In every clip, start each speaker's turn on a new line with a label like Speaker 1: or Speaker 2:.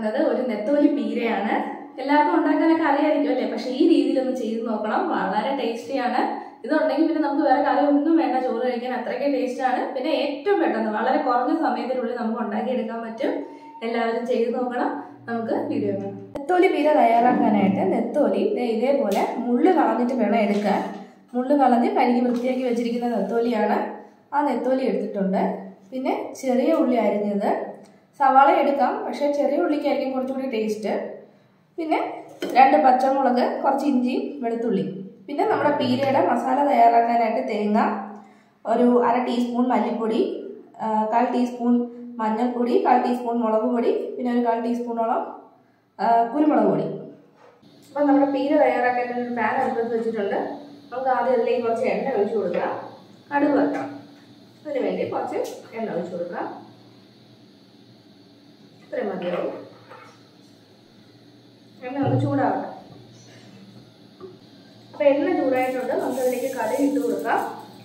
Speaker 1: ഉണ്ടാക്കുന്നത് ഒരു നെത്തോലി പീരയാണ് എല്ലാവർക്കും ഉണ്ടാക്കാനൊക്കെ അറിയാമായിരിക്കും അല്ലേ പക്ഷെ ഈ രീതിയിലൊന്ന് ചെയ്ത് നോക്കണം വളരെ ടേസ്റ്റിയാണ് ഇതുണ്ടെങ്കിൽ പിന്നെ നമുക്ക് വേറെ കറി ഒന്നും വേണ്ട ചോറ് കഴിക്കാൻ അത്രയ്ക്ക് ടേസ്റ്റാണ് പിന്നെ ഏറ്റവും പെട്ടെന്ന് വളരെ കുറഞ്ഞ സമയത്തിനുള്ളിൽ നമുക്ക് ഉണ്ടാക്കിയെടുക്കാൻ പറ്റും എല്ലാവരും ചെയ്ത് നോക്കണം നമുക്ക് വീഡിയോ കാണാം നെത്തോലി പീര തയ്യാറാക്കാനായിട്ട് നെത്തോലി ദേ ഇതേപോലെ മുള്ള് കളഞ്ഞിട്ട് വേണം എടുക്കാൻ മുള്ള് കളഞ്ഞ് കഴുകി വൃത്തിയാക്കി വെച്ചിരിക്കുന്ന നെത്തോലിയാണ് ആ നെത്തോലി എടുത്തിട്ടുണ്ട് പിന്നെ ചെറിയ ഉള്ളി അരിഞ്ഞത് സവാള എടുക്കാം പക്ഷേ ചെറിയ ഉള്ളിക്കായിരിക്കും കുറച്ചുകൂടി ടേസ്റ്റ് പിന്നെ രണ്ട് പച്ചമുളക് കുറച്ച് ഇഞ്ചിയും വെളുത്തുള്ളി പിന്നെ നമ്മുടെ പീരയുടെ മസാല തയ്യാറാക്കാനായിട്ട് തേങ്ങ ഒരു അര ടീസ്പൂൺ മല്ലിപ്പൊടി ആ, കാൽ ടീസ്പൂൺ മഞ്ഞൾപ്പൊടി കാൽ ടീസ്പൂൺ മുളക് പൊടി പിന്നെ ഒരു കാൽ ടീസ്പൂണോളം ആ, കുരുമുളക് പൊടി അപ്പം നമ്മുടെ പീര തയ്യാറാക്കാൻ ഒരു പാൻ അടുപ്പത്ത് വെച്ചിട്ടുണ്ട് നമുക്ക് ആദ്യം അതിലേക്ക് കുറച്ച് എണ്ണ ഒഴിച്ചു കൊടുക്കാം കടുക് വെക്കാം അതിന് വേണ്ടി കുറച്ച് എണ്ണ ഒഴിച്ചു കൊടുക്കാം ഇത്രയും മതിയാവും എണ്ണ ഒന്ന് ചൂടാവട്ടെ അപ്പൊ എണ്ണ ചൂടായിട്ടുണ്ട് നമുക്ക് അതിലേക്ക് കടുക് ഇട്ട് കൊടുക്കാം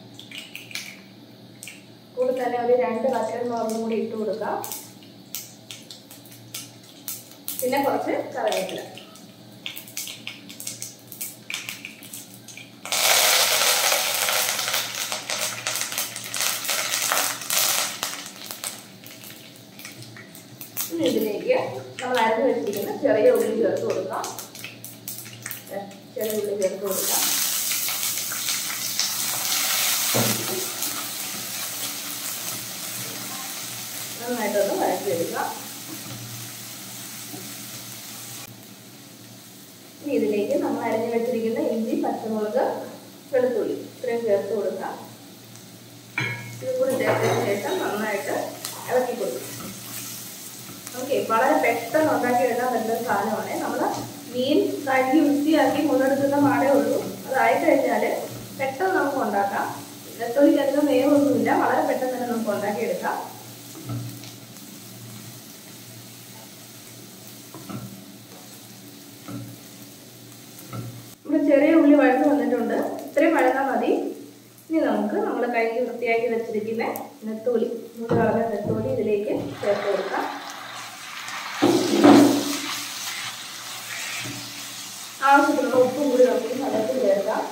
Speaker 1: കൂടെ തന്നെ ഒരു രണ്ട് പച്ചമുളകും കൂടി ഇട്ട് കൊടുക്കാം പിന്നെ കുറച്ച് കറിവേപ്പില ഇനി ഇതിലേക്ക് നമ്മൾ അരഞ്ഞു വെച്ചിരിക്കുന്ന ചെറിയ ഉള്ളി ചേർത്ത് കൊടുക്കാം ദേ, ചെറിയ ഉള്ളി ചേർത്ത് കൊടുക്കാം നന്നായിട്ടൊന്ന് വഴറ്റി എടുക്കാം ഇനി ഇതിലേക്ക് നമ്മൾ അരഞ്ഞു വെച്ചിരിക്കുന്ന ഇഞ്ചി പച്ചമുളക് വെളുത്തുള്ളി ഇത്രയും ചേർത്ത് കൊടുക്കാം ഇത് കൂടി ചേർത്തതിന് ശേഷം നന്നായിട്ട് ഇളക്കി കൊടുക്കും ഓക്കെ വളരെ പെട്ടെന്ന് ഉണ്ടാക്കിയെടുക്കാൻ പറ്റുന്ന സാധനമാണ് നമ്മൾ മീൻ കഴുകി വൃത്തിയാക്കി മുന്നെടുക്കുന്ന പാടേ ഉള്ളൂ അതായി കഴിഞ്ഞാൽ പെട്ടെന്ന് നമുക്ക് ഉണ്ടാക്കാം നെത്തോലിക്ക് അധികം വേവൊന്നുമില്ല വളരെ പെട്ടെന്ന് തന്നെ നമുക്ക് ഉണ്ടാക്കിയെടുക്കാം ഇവിടെ ചെറിയ ഉള്ളി വഴന്ന് വന്നിട്ടുണ്ട് ഇത്രയും വഴന്നാൽ മതി ഇനി നമുക്ക് നമ്മൾ കഴുകി വൃത്തിയാക്കി വെച്ചിരിക്കുന്ന നെത്തോലി മുളക് കളഞ്ഞ നെത്തോലി ഇതിലേക്ക് ചേർത്ത് കൊടുക്കാം ആവശ്യത്തിനുള്ള ഉപ്പും കൂടി നമുക്ക് നല്ലത്തിൽ ചേർക്കാം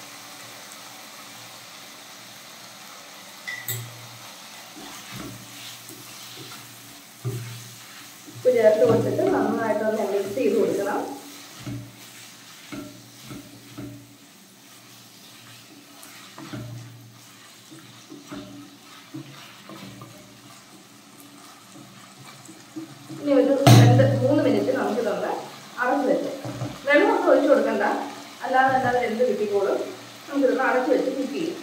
Speaker 1: ഉപ്പ് ചേർത്ത് കൊടുത്തിട്ട് നന്നായിട്ടൊന്ന് മിക്സ് ചെയ്ത് കൊടുക്കണം ഇനി ഒരു രണ്ട് മൂന്ന് മിനിറ്റ് നമുക്ക് തന്നെ അടച്ചു വെച്ച് വെള്ളമൊന്നും ഒഴിച്ചു കൊടുക്കണ്ട അല്ലാതെ തന്നെ അത് വെന്ത് കിട്ടിക്കോളും നമുക്കിതൊന്ന് അടച്ചു വെച്ച് കുക്ക് ചെയ്യും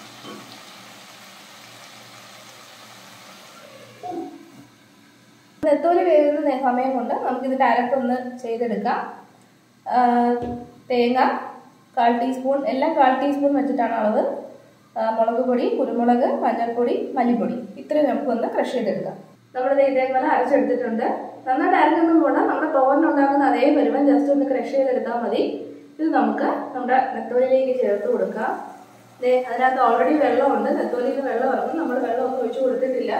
Speaker 1: നെത്തോലി വേകുന്ന നേ- സമയം കൊണ്ട് നമുക്കിതിൻ്റെ അരപ്പൊന്ന് ചെയ്തെടുക്കാം ആ, തേങ്ങ കാൽ ടീസ്പൂൺ എല്ലാം കാൽ ടീസ്പൂൺ വെച്ചിട്ടാണ് അളവ് ആ, മുളക് പൊടി കുരുമുളക് മഞ്ഞൾപ്പൊടി മല്ലിപ്പൊടി ഇത്രയും നമുക്കൊന്ന് ക്രഷ് ചെയ്തെടുക്കാം നമ്മളിത് ഇതേപോലെ അരച്ചെടുത്തിട്ടുണ്ട് നന്നായിട്ട് അരഞ്ഞൊന്നും പോകണ്ട നമ്മുടെ തോരൻ ഉണ്ടാക്കുന്ന അതേ പരുവം ജസ്റ്റ് ഒന്ന് ക്രഷ് ചെയ്തെടുത്താൽ മതി ഇത് നമുക്ക് നമ്മുടെ നെത്തോലിയിലേക്ക് ചേർത്ത് കൊടുക്കാം ദേ അതിനകത്ത് ഓൾറെഡി വെള്ളമുണ്ട് നെത്തോലിയിൽ വെള്ളം ഇറങ്ങും നമ്മൾ വെള്ളമൊന്നും ഒഴിച്ചു കൊടുത്തിട്ടില്ല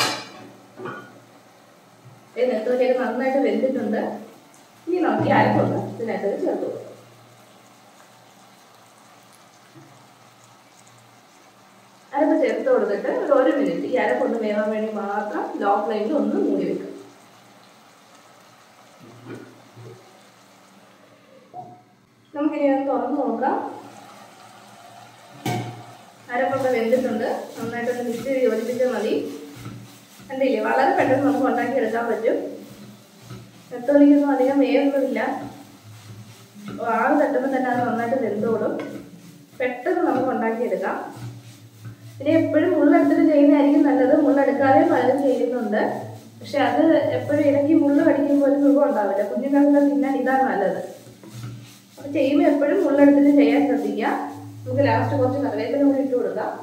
Speaker 1: ഈ നെത്തോലിയൊക്കെ നന്നായിട്ട് വെന്തിട്ടുണ്ട് ഇനി നമുക്ക് ഈ അരപ്പൊന്ന് ഇതിനകത്ത് ചേർത്ത് കൊടുക്കാം അരപ്പ് ചേർത്ത് കൊടുത്തിട്ട് ഒരു ഒരു മിനിറ്റ് ഈ അരപ്പൊന്ന് വേവാൻ വേണ്ടി മാത്രം ലോ ഫ്ലെയിമിൽ ഒന്ന് മൂടി വെക്കും നമുക്കിനി ഒന്ന് തുറന്ന് നോക്കാം അരപ്പൊക്കെ വെന്തിട്ടുണ്ട് നന്നായിട്ടൊന്ന് മിക്സ് ചെയ്ത് യോജിപ്പിച്ചാൽ മതി കണ്ടില്ലേ വളരെ പെട്ടെന്ന് നമുക്ക് ഉണ്ടാക്കി എടുക്കാൻ പറ്റും നെത്തോലിക്കൊന്നും അധികം വേവൊന്നുമില്ല ആറ് തട്ടുമ്പോൾ തന്നെ അത് നന്നായിട്ട് വെന്തോളും പെട്ടെന്ന് നമുക്ക് ഉണ്ടാക്കിയെടുക്കാം പിന്നെ എപ്പോഴും മുള്ളെടുത്തിട്ട് ചെയ്യുന്നതായിരിക്കും നല്ലത് മുള്ളെടുക്കാതെ പലരും ചെയ്യുന്നുണ്ട് പക്ഷെ അത് എപ്പോഴും ഇടയ്ക്ക് മുള്ള് കടിക്കുമ്പോൾ ഒരു സുഖം ഉണ്ടാവില്ല കുഞ്ഞുങ്ങൾക്ക് തിന്നാൻ ഇതാണ് നല്ലത് അപ്പൊ ചെയ്യുമ്പോൾ എപ്പോഴും മുള്ളെടുത്തിട്ട് ചെയ്യാൻ ശ്രദ്ധിക്കുക നമുക്ക് ലാസ്റ്റ് കുറച്ച് കറിവേപ്പില കൂടി ഇട്ട് കൊടുക്കാം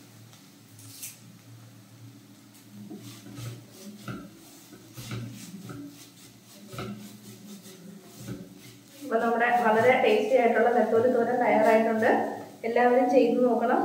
Speaker 1: അപ്പൊ നമ്മുടെ വളരെ ടേസ്റ്റി ആയിട്ടുള്ള നെത്തോലി തോരൻ തയ്യാറായിട്ടുണ്ട് എല്ലാവരും ചെയ്തു നോക്കണം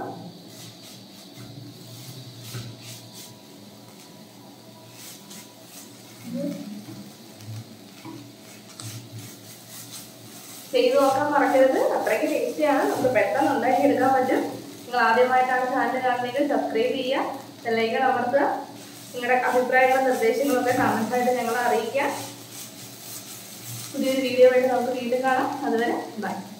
Speaker 1: ചെയ്തു നോക്കാൻ മറക്കരുത് അത്രയ്ക്ക് ടേസ്റ്റിയാണ് നമുക്ക് പെട്ടെന്ന് ഉണ്ടാക്കി എടുക്കാൻ പറ്റും നിങ്ങൾ ആദ്യമായിട്ടാണ് ചാനൽ കാണുന്നതെങ്കിൽ സബ്സ്ക്രൈബ് ചെയ്യുക ബെല്ലൈക്കൺ അമർത്തുക നിങ്ങളുടെ അഭിപ്രായങ്ങളും നിർദ്ദേശങ്ങളും ഒക്കെ കമൻസ് ആയിട്ട് ഞങ്ങളെ അറിയിക്കുക പുതിയൊരു വീഡിയോ ആയിട്ട് നമുക്ക് വീണ്ടും കാണാം അതുവരെ ബൈ